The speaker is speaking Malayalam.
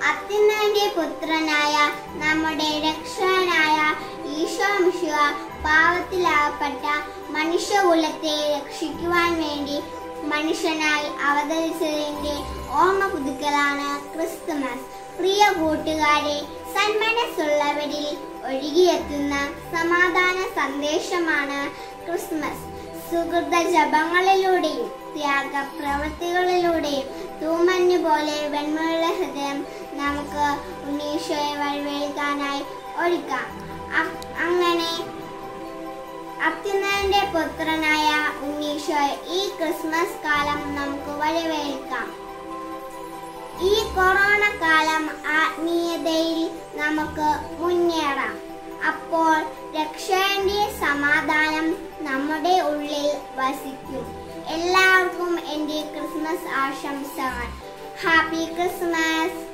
അത്യുന്നതന്റെ പുത്രനായ നമ്മുടെ രക്ഷകനായ ഈശോ മിശുവ പാവത്തിലാകപ്പെട്ട മനുഷ്യകുലത്തെ രക്ഷിക്കുവാൻ വേണ്ടി മനുഷ്യനായി അവതരിച്ചതിന്റെ ഓർമ്മ പുതുക്കലാണ് ക്രിസ്തുമസ് പ്രിയ കൂട്ടുകാരെ സന്മനസ്സുള്ളവരിൽ ഒഴുകിയെത്തുന്ന സമാധാന സന്ദേശമാണ് ക്രിസ്മസ് സുഹൃത ജപങ്ങളിലൂടെയും ത്യാഗ പ്രവൃത്തികളിലൂടെയും തൂമഞ്ഞു പോലെ വെണ്മയുള്ള ഹൃദയം നമുക്ക് ഉണ്ണീശോയെ വഴിവേൽക്കാനായി ഒരുക്കാം അ- അങ്ങനെ അത്യുന്നതന്റെ പുത്രനായ ഉണ്ണീശോയെ ഈ ക്രിസ്മസ് കാലം നമുക്ക് വഴിവേൽക്കാം ഈ കൊറോണ കാലം ആത്മീയതയിൽ നമുക്ക് മുന്നേറാം അപ്പോൾ രക്ഷകന്റെ സമാധാനം നമ്മുടെ ഉള്ളിൽ വസിക്കും എല്ലാവർക്കും എൻ്റെ ക്രിസ്മസ് ആശംസകൾ ഹാപ്പി ക്രിസ്മസ്